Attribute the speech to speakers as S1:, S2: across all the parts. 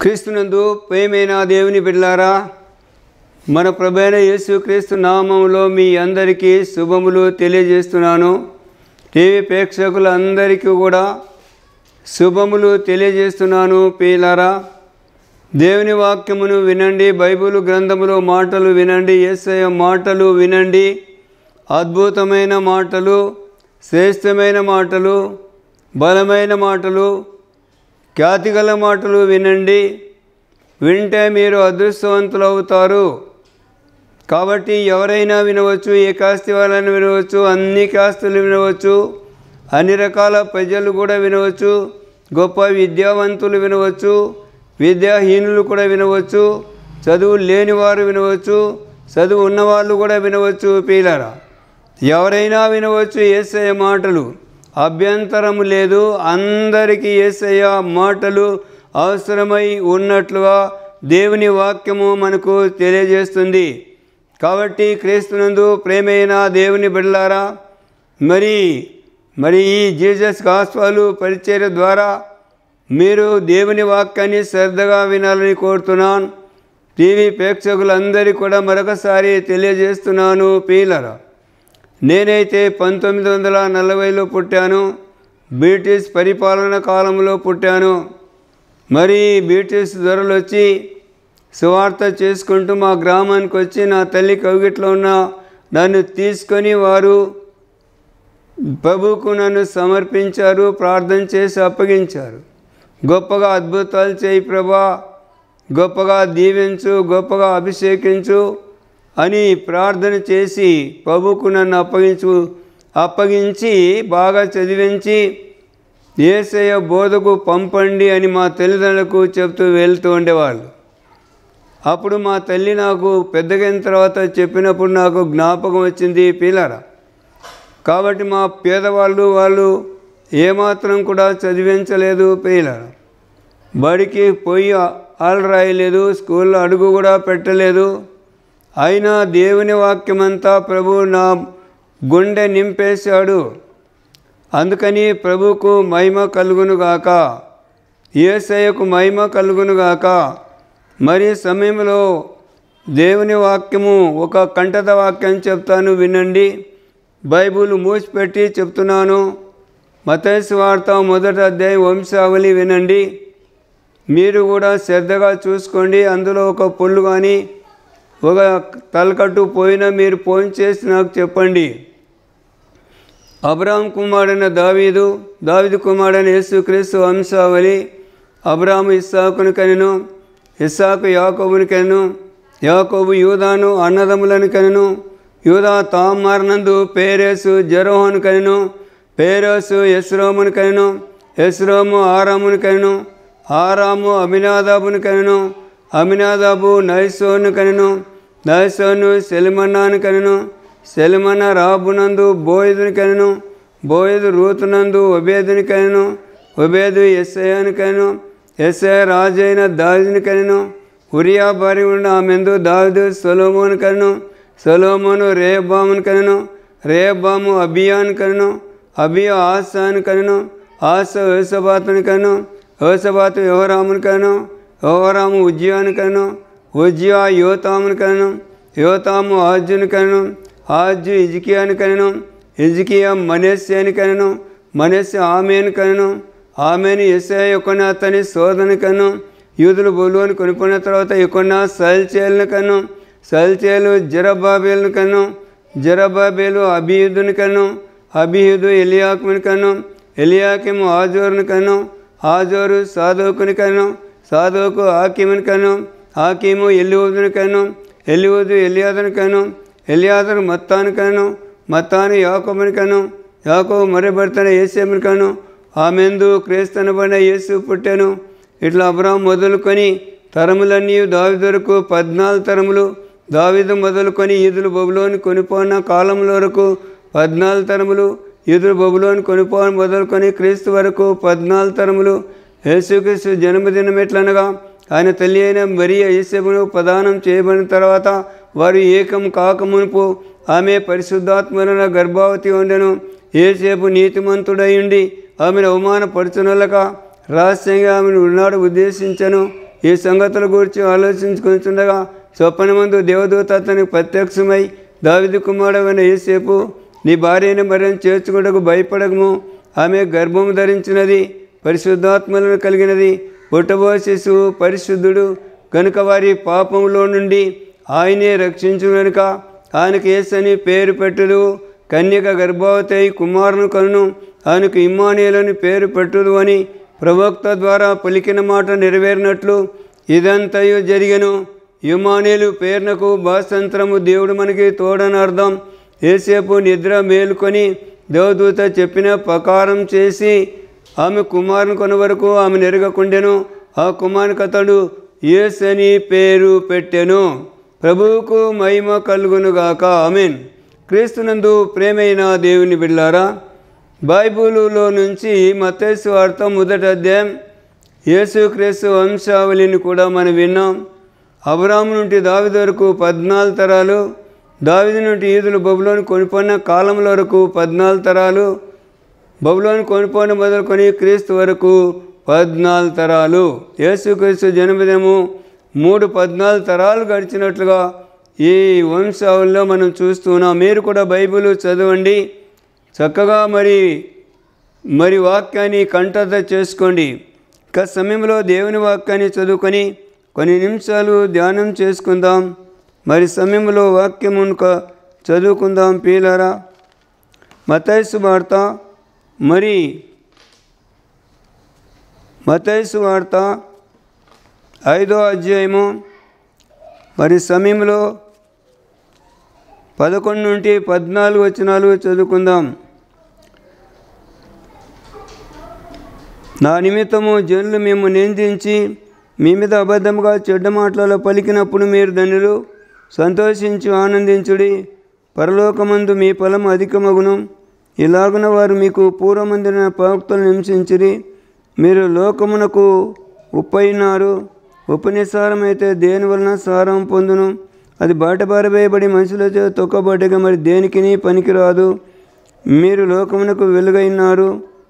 S1: క్రీస్తునందు ప్రేమైన దేవుని బిడ్డలారా మన ప్రభైన యేసుక్రీస్తు నామంలో మీ అందరికీ శుభములు తెలియజేస్తున్నాను టీవీ ప్రేక్షకులందరికీ కూడా శుభములు తెలియజేస్తున్నాను పీలారా దేవుని వాక్యమును వినండి బైబిల్ గ్రంథములో మాటలు వినండి యేసయ్య మాటలు వినండి అద్భుతమైన మాటలు శ్రేష్టమైన మాటలు బలమైన మాటలు ఖ్యాతిగల మాటలు వినండి వింటే మీరు అదృష్టవంతులు అవుతారు కాబట్టి ఎవరైనా వినవచ్చు ఏ కాస్తి వాళ్ళని వినవచ్చు అన్ని కాస్తులు వినవచ్చు అన్ని రకాల ప్రజలు కూడా వినవచ్చు గొప్ప విద్యావంతులు వినవచ్చు విద్యాహీనులు కూడా వినవచ్చు చదువు లేని వారు వినవచ్చు చదువు ఉన్నవాళ్ళు కూడా వినవచ్చు పీలరా ఎవరైనా వినవచ్చు ఏసయ్య మాటలు అభ్యంతరము లేదు అందరికీ ఏసయ్య మాటలు అవసరమై ఉన్నట్లుగా దేవుని వాక్యము మనకు తెలియజేస్తుంది కాబట్టి క్రీస్తునందు ప్రేమైన దేవుని బిడ్డలారా మరి మరి ఈ జీసస్ గాస్పాలు పరిచర్య ద్వారా మీరు దేవుని వాక్యాన్ని శ్రద్ధగా వినాలని కోరుతున్నాను టీవీ ప్రేక్షకులందరికీ కూడా మరొకసారి తెలియజేస్తున్నాను పీలరా నేనైతే పంతొమ్మిది వందల నలభైలో పుట్టాను బ్రిటిష్ పరిపాలన కాలంలో పుట్టాను మరి బ్రిటిష్ ధరలు వచ్చి సువార్త చేసుకుంటూ మా గ్రామానికి వచ్చి నా తల్లి కవిగిట్లో ఉన్న నన్ను తీసుకొని వారు ప్రభువుకు నన్ను సమర్పించారు ప్రార్థన చేసి అప్పగించారు గొప్పగా అద్భుతాలు చేయి ప్రభా గొప్పగా దీవించు గొప్పగా అభిషేకించు అని ప్రార్థన చేసి ప్రభుకు నన్ను అప్పగించు అప్పగించి బాగా చదివించి ఏసయ బోధకు పంపండి అని మా తల్లిదండ్రులకు చెప్తూ వెళ్తూ ఉండేవాళ్ళు అప్పుడు మా తల్లి నాకు పెద్దగైన తర్వాత చెప్పినప్పుడు నాకు జ్ఞాపకం వచ్చింది పిల్లరా కాబట్టి మా పేదవాళ్ళు వాళ్ళు ఏమాత్రం కూడా చదివించలేదు పిల్లరా బడికి పోయి ఆలు రాయలేదు స్కూల్లో అడుగు కూడా పెట్టలేదు అయినా దేవుని వాక్యమంతా ప్రభు నా గుండె నింపేశాడు అందుకని ప్రభుకు మహిమ కలుగునుగాక ఏసయ్యకు మహిమ కలుగునుగాక మరి సమయంలో దేవుని వాక్యము ఒక కంఠత వాక్యం చెప్తాను వినండి బైబుల్ మూసిపెట్టి చెప్తున్నాను మతైసు వార్త మొదటి అధ్యాయం వంశావళి వినండి మీరు కూడా శ్రద్ధగా చూసుకోండి అందులో ఒక పొల్లు కానీ ఒక తలకట్టు పోయినా మీరు ఫోన్ చేసి నాకు చెప్పండి అబ్రాహం కుమారుడైన దావీదు దావిదు కుమారుడైన యేసుక్రీస్తు వంశావళి అబ్రాహం ఇస్సాకును కనెను ఇస్సాకు యాకోబుని కనెను యాకోబు యూదాను అన్నదమ్ములను కనెను యూదా తామారనందు పేరేసు జరోహను కనెను పేరేసు యశ్రోమును కనెను యశ్రోము ఆరామును కనెను ఆరాము అమినాదాబును కనెను అమినాదాబు నైసోను కనెను నైసోను సెలిమన్నాను కనెను సెలిమన్న రాబునందు బోయదుని కనెను బోయదు రూతునందు ఒబేదుని కనెను ఒబేదు ఎస్ఐని కనెను ఎస్ఐ రాజైన దావిదిని కనెను ఉరియా భార్య ఉన్న ఆమెందు దావిదు సొలోమోను కనెను సొలోమోను రేబామును కనెను రేబాము అబియాను కనెను అబియా ఆసాను కనెను ఆస యోసబాతుని కనెను యోసబాతు యోహరాముని కనెను యోహరాము ఉజ్జయాను కనెను ఉజ్జయా యోతామును కనెను యోతాము ఆర్జును కనెను ఆర్జు ఇజికియాను కనెను ఇజికియా మనస్యాని కనెను మనస్య ఆమెను కనెను ఆమెను ఎస్ఐ యొక్కన అతని శోధన కను యూదులు బొలువని కొనుక్కున్న తర్వాత యొక్కన సల్చేలను కను సల్చేలు జరబాబేలను కను జరబాబేలు అభియుదుని కను అభియుదు ఎలియాకుని కను ఎలియాకిము ఆజోరుని కను ఆజోరు సాధోకుని కను సాధోకు ఆకిముని కను ఆకిము ఎల్లివుదుని కను ఎల్లివుదు ఎలియాదుని కను ఎలియాదును మత్తాను కను మత్తాను యాకోబుని కను యాకోబు మరి భర్తన ఏసేముని కను ఆమెందు క్రీస్తనబడిన యేసు పుట్టాను ఇట్లా అబ్రాహం మొదలుకొని తరములన్నీ దావిదొరకు పద్నాలుగు తరములు దావిదు మొదలుకొని ఈదులు బొబులోని కొనిపోయిన కాలంలో వరకు పద్నాలుగు తరములు ఈదులు బొబులోని కొనిపో మొదలుకొని క్రీస్తు వరకు పద్నాలుగు తరములు యేసుక్రీస్తు జన్మదినం ఎట్లనగా ఆయన తల్లి అయిన మరియ యేసేపును ప్రదానం చేయబడిన తర్వాత వారు ఏకం కాకమునుపు ఆమె పరిశుద్ధాత్మన గర్భావతి ఉండెను ఏసేపు నీతిమంతుడయుండి ఆమెను అవమానపడుచునలక రహస్యంగా ఆమెను ఉన్నాడు ఉద్దేశించను ఈ సంగతుల గురించి ఆలోచించుకుంటుండగా స్వప్న మందు దేవదూత అతనికి ప్రత్యక్షమై దావిది కుమారుడైన ఏసేపు నీ భార్యను మరణం చేర్చుకుంటకు భయపడకము ఆమె గర్భము ధరించినది పరిశుద్ధాత్మలను కలిగినది పుట్టబో శిశువు పరిశుద్ధుడు కనుక వారి పాపంలో నుండి ఆయనే రక్షించు కనుక ఆయనకు ఏసని పేరు పెట్టుదు కన్యక గర్భవతి అయి కుమారుని కను ఆయనకు ఇమ్మానియలని పేరు పెట్టుదు అని ప్రవక్త ద్వారా పలికిన మాట నెరవేరినట్లు ఇదంతయు జరిగను యుమానేలు పేర్నకు భాషంత్రము దేవుడు మనకి తోడని అర్థం ఏసేపు నిద్ర మేలుకొని దేవదూత చెప్పిన ప్రకారం చేసి ఆమె కుమారుని కొన వరకు ఆమె నెరగకుండెను ఆ కుమారునికి అతడు యేస్ అని పేరు పెట్టెను ప్రభువుకు మహిమ కలుగునుగాక ఆమెన్ క్రీస్తునందు ప్రేమైన దేవుని బిడ్లారా బైబిలులో నుంచి మతేసు వార్త మొదటి అధ్యాయం యేసుక్రీస్తు వంశావళిని కూడా మనం విన్నాం అబ్రాహం నుండి దావిది వరకు పద్నాలుగు తరాలు దావిది నుండి ఈదులు బబులోని కొనిపోయిన కాలంలో వరకు పద్నాలుగు తరాలు బబులోని కొనిపోయిన మొదలుకొని క్రీస్తు వరకు పద్నాలుగు తరాలు యేసుక్రీస్తు జన్మదినము మూడు పద్నాలుగు తరాలు గడిచినట్లుగా ఈ వంశావళిలో మనం చూస్తున్నాం మీరు కూడా బైబిల్ చదవండి చక్కగా మరి మరి వాక్యాన్ని కంఠత చేసుకోండి ఇక సమయంలో దేవుని వాక్యాన్ని చదువుకొని కొన్ని నిమిషాలు ధ్యానం చేసుకుందాం మరి సమయంలో వాక్యం చదువుకుందాం పీలరా మతైసు వార్త మరి మతైసు వార్త ఐదో అధ్యాయము మరి సమయంలో పదకొండు నుండి పద్నాలుగు వచనాలు చదువుకుందాం నా నిమిత్తము జనులు మేము నిందించి మీ మీద అబద్ధముగా చెడ్డ మాటలలో పలికినప్పుడు మీరు ధనులు సంతోషించి ఆనందించుడి పరలోకమందు మీ ఫలం అధికమగును ఇలాగున వారు మీకు పూర్వమందిన ప్రవక్తలు హింసించిరి మీరు లోకమునకు ఉప్పైనారు ఉప్పు నిస్సారమైతే దేని వలన సారం పొందును అది బాటబారవేయబడి మనుషులతో తొక్కబడ్డగా మరి దేనికిని పనికిరాదు మీరు లోకమునకు వెలుగైనారు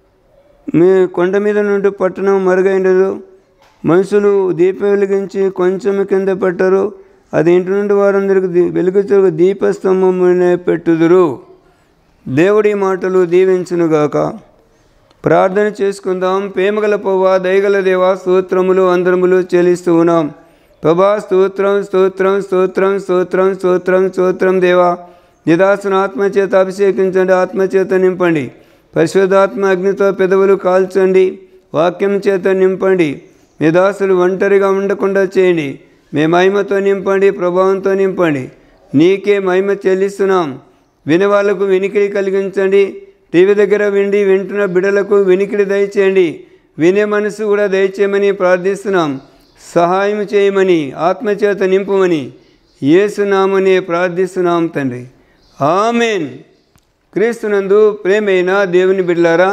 S1: మీ కొండ మీద నుండి పట్టణం మరుగైనదు మనుషులు దీపం వెలిగించి కొంచెం కింద పెట్టరు అది ఇంటి నుండి వారందరికి దీ- వెలుగుచు దీపస్తంభమునే పెట్టుదురు దేవుడి మాటలు దీవించునుగాక ప్రార్థన చేసుకుందాం ప్రేమగల పొవ్వ దయగల దేవా స్తోత్రములు అందరములు చెల్లిస్తూ ఉన్నాం ప్రభా స్తోత్రం స్తోత్రం స్తోత్రం స్తోత్రం స్తోత్రం స్తోత్రం దేవా నిదాసును ఆత్మచేత అభిషేకించండి ఆత్మచేత నింపండి పరిశుద్ధాత్మ అగ్నితో పెదవులు కాల్చండి వాక్యం చేత నింపండి మీ దాసులు ఒంటరిగా ఉండకుండా చేయండి మీ మహిమతో నింపండి ప్రభావంతో నింపండి నీకే మహిమ చెల్లిస్తున్నాం వినేవాళ్లకు వినికిడి కలిగించండి టీవీ దగ్గర విండి వింటున్న బిడలకు వినికిడి దయచేయండి వినే మనసు కూడా దయచేయమని ప్రార్థిస్తున్నాం సహాయం చేయమని ఆత్మచేత నింపమని ఏసునామనే ప్రార్థిస్తున్నాం తండ్రి ఆమెన్ క్రీస్తునందు ప్రేమైన దేవుని బిడ్లారా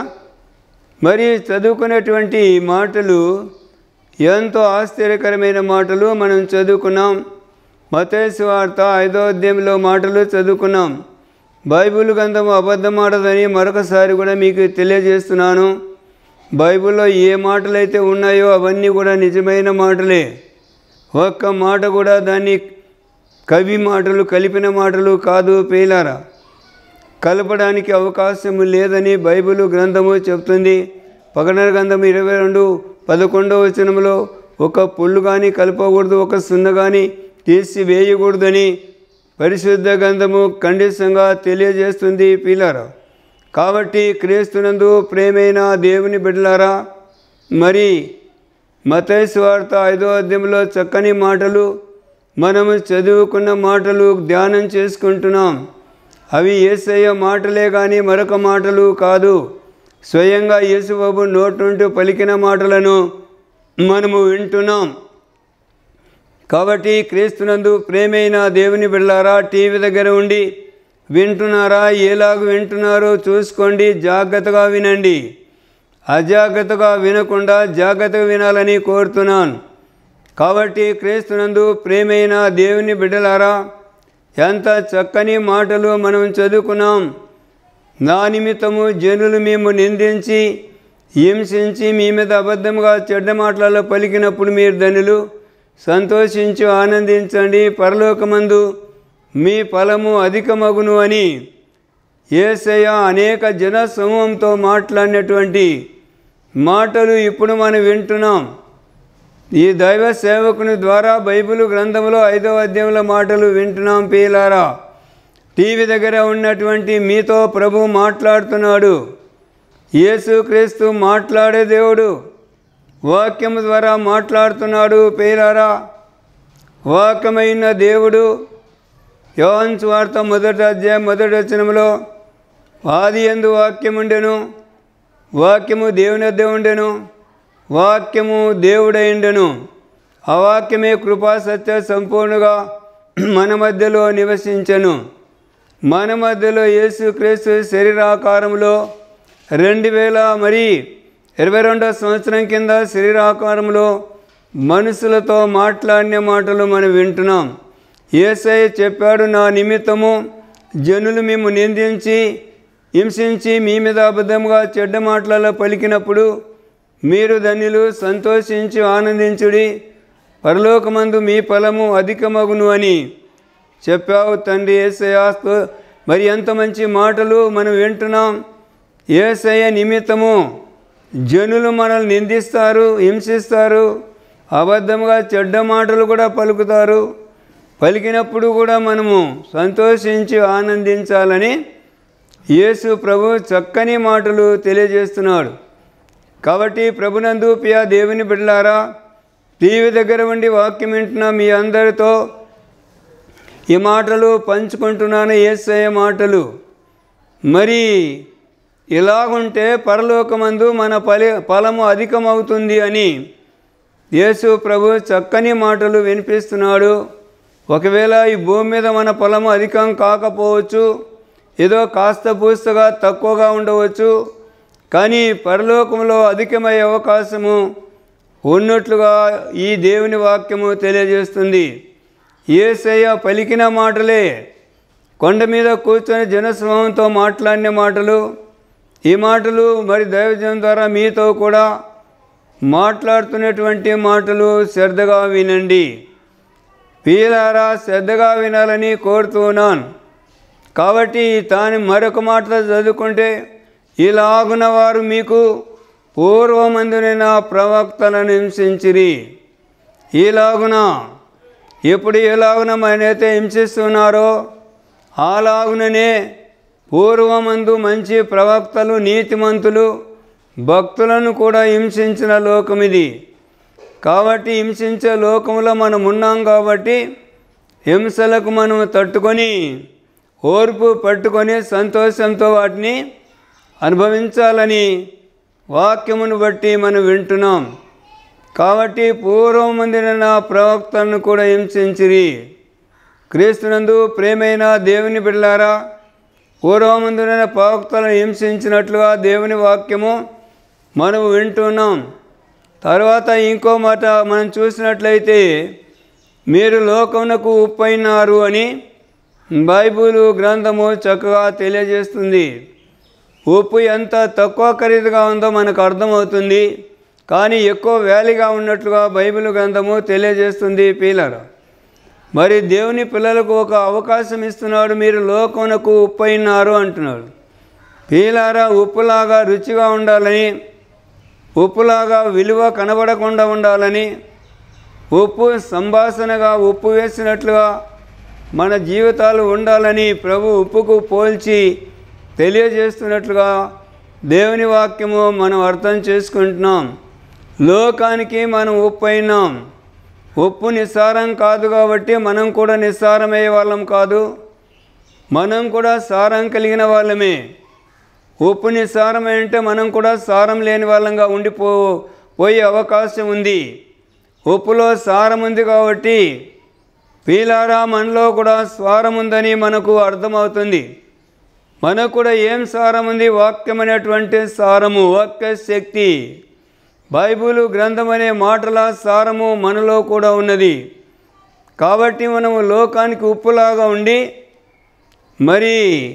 S1: మరి చదువుకున్నటువంటి మాటలు ఎంతో ఆశ్చర్యకరమైన మాటలు మనం చదువుకున్నాం మతేసు వార్త ఐదో అధ్యాయంలో మాటలు చదువుకున్నాం బైబిల్ గ్రంథము అబద్ధమాడదని మరొకసారి కూడా మీకు తెలియజేస్తున్నాను బైబిల్లో ఏ మాటలైతే ఉన్నాయో అవన్నీ కూడా నిజమైన మాటలే ఒక్క మాట కూడా దాన్ని కవి మాటలు కలిపిన మాటలు కాదు పేలారా కలపడానికి అవకాశం లేదని బైబిల్ గ్రంథము చెప్తుంది పగడన గ్రంథం ఇరవై రెండు పదకొండవ వచనంలో ఒక పుల్లు కానీ కలపకూడదు ఒక సున్న కానీ తీసి వేయకూడదని పరిశుద్ధ గ్రంథము ఖండితంగా తెలియజేస్తుంది పిల్లరా కాబట్టి క్రీస్తునందు ప్రేమైన దేవుని బిడ్డలారా మరి మతైసు వార్త ఐదో అధ్యాయంలో చక్కని మాటలు మనము చదువుకున్న మాటలు ధ్యానం చేసుకుంటున్నాం అవి యేసయ్య మాటలే కానీ మరొక మాటలు కాదు స్వయంగా యేసుబాబు నోటి నుండి పలికిన మాటలను మనము వింటున్నాం కాబట్టి క్రీస్తునందు ప్రేమైన దేవుని బిళ్ళారా టీవీ దగ్గర ఉండి వింటున్నారా ఎలాగ వింటున్నారో చూసుకోండి జాగ్రత్తగా వినండి అజాగ్రత్తగా వినకుండా జాగ్రత్తగా వినాలని కోరుతున్నాను కాబట్టి క్రీస్తునందు ప్రేమైన దేవుని బిడ్డలారా ఎంత చక్కని మాటలు మనం చదువుకున్నాం నా నిమిత్తము జనులు మేము నిందించి హింసించి మీ మీద అబద్ధముగా చెడ్డ మాటలలో పలికినప్పుడు మీరు ధనులు సంతోషించు ఆనందించండి పరలోకమందు మీ ఫలము అధికమగును అని ఏసయ్య అనేక జన సమూహంతో మాట్లాడినటువంటి మాటలు ఇప్పుడు మనం వింటున్నాం ఈ దైవ సేవకుని ద్వారా బైబిల్ గ్రంథంలో ఐదవ అధ్యాయంలో మాటలు వింటున్నాం పీలారా టీవీ దగ్గర ఉన్నటువంటి మీతో ప్రభు మాట్లాడుతున్నాడు యేసుక్రీస్తు మాట్లాడే దేవుడు వాక్యం ద్వారా మాట్లాడుతున్నాడు పేరారా వాక్యమైన దేవుడు యోహన్ స్వార్థ మొదటి అధ్యాయం మొదటి వచనంలో ఆది ఎందు వాక్యం ఉండెను వాక్యము దేవుని వద్ద ఉండెను వాక్యము దేవుడైండెను ఆ వాక్యమే కృపా సత్య సంపూర్ణగా మన మధ్యలో నివసించెను మన మధ్యలో యేసుక్రీస్తు శరీరాకారంలో రెండు వేల మరి ఇరవై రెండో సంవత్సరం కింద శరీరాకారంలో మనుషులతో మాట్లాడిన మాటలు మనం వింటున్నాం ఏసై చెప్పాడు నా నిమిత్తము జనులు మేము నిందించి హింసించి మీ మీద అబద్ధంగా చెడ్డ మాటలలో పలికినప్పుడు మీరు ధన్యులు సంతోషించి ఆనందించుడి పరలోకమందు మీ ఫలము అధికమగును అని చెప్పావు తండ్రి ఏసయాస్తు మరి ఎంత మంచి మాటలు మనం వింటున్నాం ఏసయ నిమిత్తము జనులు మనల్ని నిందిస్తారు హింసిస్తారు అబద్ధంగా చెడ్డ మాటలు కూడా పలుకుతారు పలికినప్పుడు కూడా మనము సంతోషించి ఆనందించాలని యేసు ప్రభు చక్కని మాటలు తెలియజేస్తున్నాడు కాబట్టి ప్రభునందు పియా దేవుని బిడ్డలారా టీవీ దగ్గర ఉండి వాక్యం వింటున్న మీ అందరితో ఈ మాటలు పంచుకుంటున్నాను ఏసయ్య మాటలు మరి ఇలాగుంటే పరలోకమందు మన ఫలి ఫలము అధికమవుతుంది అని యేసు ప్రభు చక్కని మాటలు వినిపిస్తున్నాడు ఒకవేళ ఈ భూమి మీద మన పొలము అధికం కాకపోవచ్చు ఏదో కాస్త పూస్తగా తక్కువగా ఉండవచ్చు కానీ పరలోకంలో అధికమయ్యే అవకాశము ఉన్నట్లుగా ఈ దేవుని వాక్యము తెలియజేస్తుంది ఏసయ్య పలికిన మాటలే కొండ మీద కూర్చొని జనసమూహంతో మాట్లాడిన మాటలు ఈ మాటలు మరి దైవజనం ద్వారా మీతో కూడా మాట్లాడుతున్నటువంటి మాటలు శ్రద్ధగా వినండి పీలారా శ్రద్ధగా వినాలని కోరుతున్నాను కాబట్టి తాను మరొక మాట చదువుకుంటే ఇలాగున వారు మీకు పూర్వమందునైన ప్రవక్తలను హింసించిరి ఈలాగున ఎప్పుడు ఎలాగున మనైతే హింసిస్తున్నారో అలాగుననే పూర్వమందు మంచి ప్రవక్తలు నీతిమంతులు భక్తులను కూడా హింసించిన లోకం ఇది కాబట్టి హింసించే లోకంలో మనం ఉన్నాం కాబట్టి హింసలకు మనం తట్టుకొని ఓర్పు పట్టుకొని సంతోషంతో వాటిని అనుభవించాలని వాక్యమును బట్టి మనం వింటున్నాం కాబట్టి పూర్వం మందిన ప్రవక్తలను కూడా హింసించిరి క్రీస్తునందు ప్రేమైన దేవుని బిడ్డలారా పూర్వమందున ప్రవక్తలను హింసించినట్లుగా దేవుని వాక్యము మనం వింటున్నాం తర్వాత ఇంకో మాట మనం చూసినట్లయితే మీరు లోకమునకు ఉప్పైనారు అని బైబిల్ గ్రంథము చక్కగా తెలియజేస్తుంది ఉప్పు ఎంత తక్కువ ఖరీదుగా ఉందో మనకు అర్థమవుతుంది కానీ ఎక్కువ వ్యాలీగా ఉన్నట్లుగా బైబిల్ గ్రంథము తెలియజేస్తుంది పీలర్ మరి దేవుని పిల్లలకు ఒక అవకాశం ఇస్తున్నాడు మీరు లోకమునకు ఉప్పైనారు అంటున్నాడు పీలారా ఉప్పులాగా రుచిగా ఉండాలని ఉప్పులాగా విలువ కనబడకుండా ఉండాలని ఉప్పు సంభాషణగా ఉప్పు వేసినట్లుగా మన జీవితాలు ఉండాలని ప్రభు ఉప్పుకు పోల్చి తెలియజేస్తున్నట్లుగా దేవుని వాక్యము మనం అర్థం చేసుకుంటున్నాం లోకానికి మనం ఉప్పు అయినాం ఉప్పు నిస్సారం కాదు కాబట్టి మనం కూడా నిస్సారమయ్యే వాళ్ళం కాదు మనం కూడా సారం కలిగిన వాళ్ళమే ఉప్పు నిస్సారం అంటే మనం కూడా సారం లేని వాళ్ళంగా ఉండిపో పోయే అవకాశం ఉంది ఉప్పులో సారం ఉంది కాబట్టి పీలారా మనలో కూడా స్వారం ఉందని మనకు అర్థమవుతుంది మనకు కూడా ఏం సారం ఉంది వాక్యం అనేటువంటి సారము వాక్య శక్తి బైబిల్ గ్రంథం అనే మాటల సారము మనలో కూడా ఉన్నది కాబట్టి మనము లోకానికి ఉప్పులాగా ఉండి మరి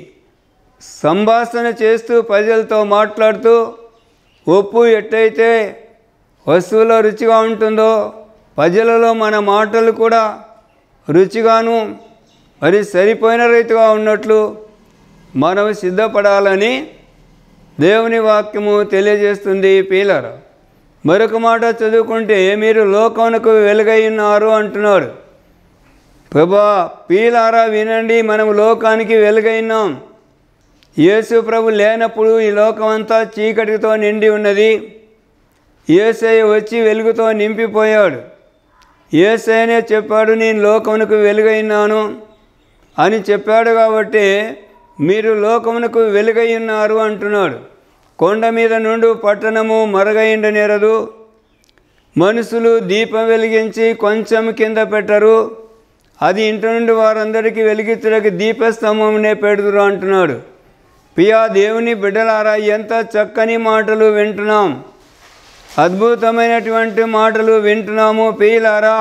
S1: సంభాషణ చేస్తూ ప్రజలతో మాట్లాడుతూ ఉప్పు ఎట్టయితే వస్తువులో రుచిగా ఉంటుందో ప్రజలలో మన మాటలు కూడా రుచిగాను మరి సరిపోయిన రీతిగా ఉన్నట్లు మనం సిద్ధపడాలని దేవుని వాక్యము తెలియజేస్తుంది పీలర్ మరొక మాట చదువుకుంటే మీరు లోకమునకు వెలుగై ఉన్నారు అంటున్నాడు ప్రభా పీలారా వినండి మనం లోకానికి వెలుగైనాం యేసు ప్రభు లేనప్పుడు ఈ లోకమంతా చీకటితో నిండి ఉన్నది ఏసయ్య వచ్చి వెలుగుతో నింపిపోయాడు ఏసయ్యనే చెప్పాడు నేను లోకమునకు వెలుగైనాను అని చెప్పాడు కాబట్టి మీరు లోకమునకు వెలుగై ఉన్నారు అంటున్నాడు కొండ మీద నుండి పట్టణము మరగైండ నేరదు మనుషులు దీపం వెలిగించి కొంచెం కింద పెట్టరు అది ఇంటి నుండి వారందరికీ వెలిగించడానికి దీపస్తంభంనే పెడుదురు అంటున్నాడు పియా దేవుని బిడ్డలారా ఎంత చక్కని మాటలు వింటున్నాం అద్భుతమైనటువంటి మాటలు వింటున్నాము పియలారా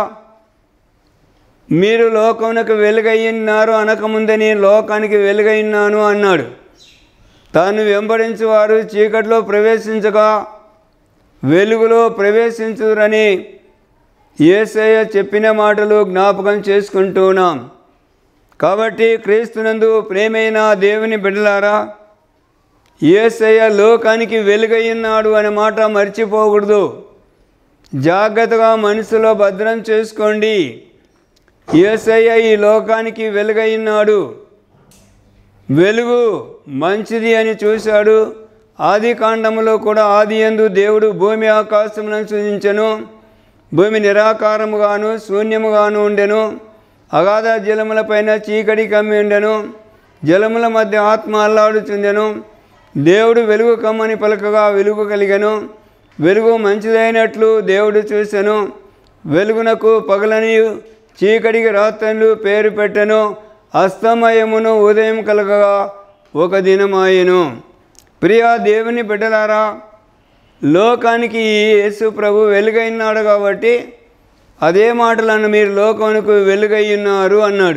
S1: మీరు లోకమునకు వెలుగయ్యున్నారు అనకముందే నేను లోకానికి వెలుగైనాను అన్నాడు తాను వెంబడించి వారు చీకట్లో ప్రవేశించగా వెలుగులో ప్రవేశించురని ఏసయ్య చెప్పిన మాటలు జ్ఞాపకం చేసుకుంటున్నాం కాబట్టి క్రీస్తునందు ప్రేమైన దేవుని బిడ్డలారా ఏసయ్య లోకానికి వెలుగయ్యున్నాడు అనే మాట మర్చిపోకూడదు జాగ్రత్తగా మనసులో భద్రం చేసుకోండి ఏసయ్య ఈ లోకానికి వెలుగైనాడు వెలుగు మంచిది అని చూశాడు ఆది కాండములో కూడా ఆది ఎందు దేవుడు భూమి ఆకాశములను సూచించెను భూమి నిరాకారముగాను శూన్యముగాను ఉండెను అగాధ జలములపైన చీకటి కమ్మి ఉండెను జలముల మధ్య ఆత్మ అల్లాడుచుండెను దేవుడు వెలుగు కమ్మని పలకగా వెలుగు కలిగెను వెలుగు మంచిదైనట్లు దేవుడు చూసెను వెలుగునకు పగలని చీకటికి రాత్రులు పేరు పెట్టెను అస్తమయమును ఉదయం కలగగా ఒక దినమాయెను ప్రియా దేవుని బిడ్డలారా లోకానికి ఈ యేసు ప్రభు వెలుగైనాడు కాబట్టి అదే మాటలను మీరు లోకానికి వెలుగై ఉన్నారు అన్నాడు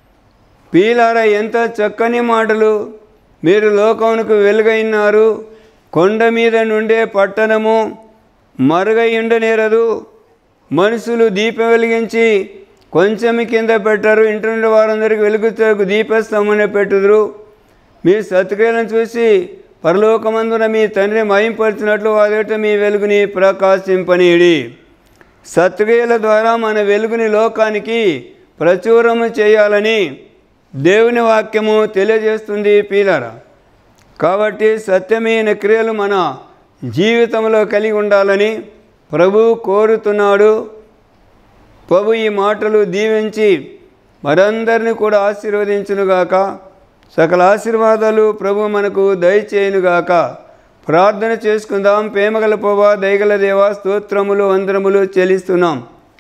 S1: పీలారా ఎంత చక్కని మాటలు మీరు లోకమునకు వెలుగైనారు కొండ మీద నుండే పట్టణము మరుగై ఉండనేరదు మనుషులు దీపం వెలిగించి కొంచెం కింద పెట్టరు ఇంటి నుండి వారందరికీ వెలుగుతూ దీపస్తంభనే పెట్టుదురు మీ సత్క్రియలను చూసి పరలోకమందున మీ తండ్రిని మహింపరిచినట్లు వాదేట మీ వెలుగుని ప్రకాశింపనీయుడి సత్క్రియల ద్వారా మన వెలుగుని లోకానికి ప్రచురము చేయాలని దేవుని వాక్యము తెలియజేస్తుంది పీలరా కాబట్టి సత్యమైన క్రియలు మన జీవితంలో కలిగి ఉండాలని ప్రభు కోరుతున్నాడు ప్రభు ఈ మాటలు దీవించి మరందరిని కూడా ఆశీర్వదించునుగాక సకల ఆశీర్వాదాలు ప్రభు మనకు దయచేయునుగాక ప్రార్థన చేసుకుందాం ప్రేమగల పోవా దయగల దేవా స్తోత్రములు వందరములు చెల్లిస్తున్నాం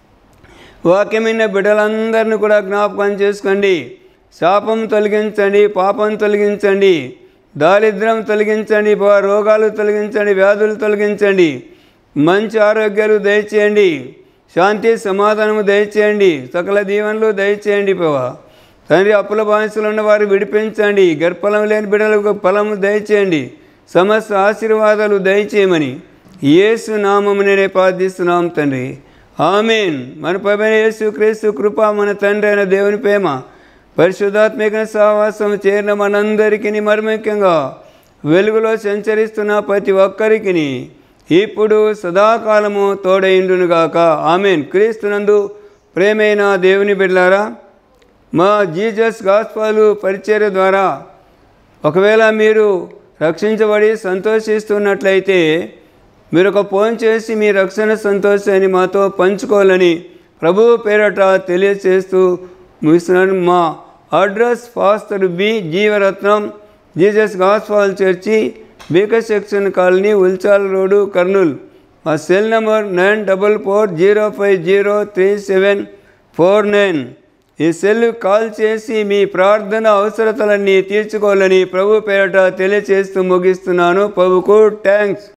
S1: వాక్యమైన బిడ్డలందరినీ కూడా జ్ఞాపకం చేసుకోండి శాపం తొలగించండి పాపం తొలగించండి దారిద్ర్యం తొలగించండి బా రోగాలు తొలగించండి వ్యాధులు తొలగించండి మంచి ఆరోగ్యాలు దయచేయండి శాంతి సమాధానము దయచేయండి సకల దీవెనలు దయచేయండి పవా తండ్రి అప్పుల బానిసలు ఉన్న వారు విడిపించండి గర్భఫలం లేని బిడ్డలకు ఫలము దయచేయండి సమస్త ఆశీర్వాదాలు దయచేయమని యేసు నామమునే ప్రార్థిస్తున్నాం తండ్రి ఆమెన్ మన పైన యేసు క్రీస్తు కృప మన తండ్రి అయిన దేవుని ప్రేమ పరిశుద్ధాత్మిక సహవాసం చేరిన మనందరికీ మర్ముఖ్యంగా వెలుగులో సంచరిస్తున్న ప్రతి ఒక్కరికి ఇప్పుడు సదాకాలము తోడైండునుగాక ఆమెన్ క్రీస్తునందు ప్రేమైన దేవుని బిడ్డలారా మా జీజస్ గాస్పాలు పరిచర్య ద్వారా ఒకవేళ మీరు రక్షించబడి సంతోషిస్తున్నట్లయితే మీరు ఒక ఫోన్ చేసి మీ రక్షణ సంతోషాన్ని మాతో పంచుకోవాలని ప్రభు పేరట తెలియచేస్తూ ముగిస్తున్నాను మా address pastor B Jeevaratnam Jesus gospel church బీకర్ section colony Ulchal road Kurnool మా cell number nine double four zero five zero three seven four nine ఈ సెల్ కాల్ చేసి మీ ప్రార్థన అవసరతలన్నీ తీర్చుకోవాలని ప్రభు పేరట తెలియచేస్తూ ముగిస్తున్నాను ప్రభుకు థ్యాంక్స్